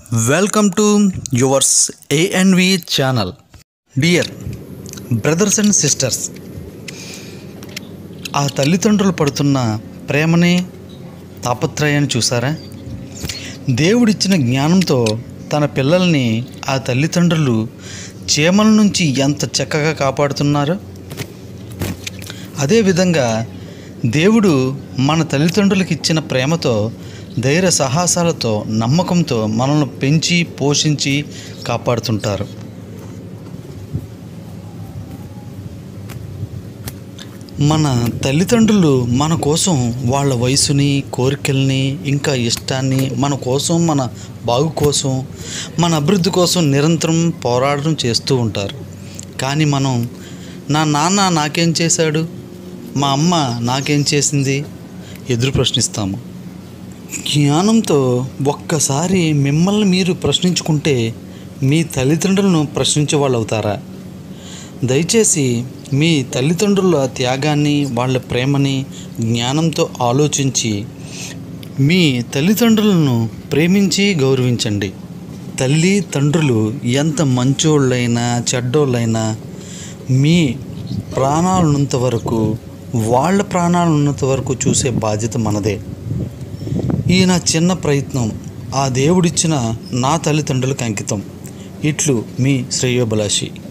welcome to yours ANV channel dear brothers and sisters ఆ తల్లిదండ్రులు పడుతున్న ప్రేమని తాపత్రయాన్ని చూసారా దేవుడిచ్చిన జ్ఞానంతో తన పిల్లల్ని ఆ తల్లిదండ్రులు చీమల నుంచి ఎంత చక్కగా కాపాడుతున్నారో అదేవిధంగా దేవుడు మన తల్లిదండ్రులకు ఇచ్చిన ప్రేమతో ధైర్య సాహసాలతో నమ్మకంతో మనల్ని పెంచి పోషించి కాపాడుతుంటారు మన తల్లిదండ్రులు మన కోసం వాళ్ళ వయసుని కోరికల్ని ఇంకా ఇష్టాన్ని మన కోసం మన బాగు కోసం మన అభివృద్ధి కోసం నిరంతరం పోరాటం చేస్తూ ఉంటారు కానీ మనం నా నాన్న నాకేం చేశాడు మా అమ్మ నాకేం చేసింది ఎదురు ప్రశ్నిస్తాము జ్ఞానంతో ఒక్కసారి మిమ్మల్ని మీరు ప్రశ్నించుకుంటే మీ తల్లిదండ్రులను ప్రశ్నించే వాళ్ళు అవుతారా దయచేసి మీ తల్లిదండ్రుల త్యాగాన్ని వాళ్ళ ప్రేమని జ్ఞానంతో ఆలోచించి మీ తల్లిదండ్రులను ప్రేమించి గౌరవించండి తల్లి తండ్రులు ఎంత మంచోళ్ళైనా చెడ్డోళ్ళైనా మీ ప్రాణాలున్నంత వరకు వాళ్ళ ప్రాణాలు ఉన్నంత వరకు చూసే బాధ్యత మనదే ఈ నా చిన్న ప్రయత్నం ఆ దేవుడిచ్చిన నా తల్లిదండ్రులకు అంకితం ఇట్లు మీ శ్రేయోభిలాషి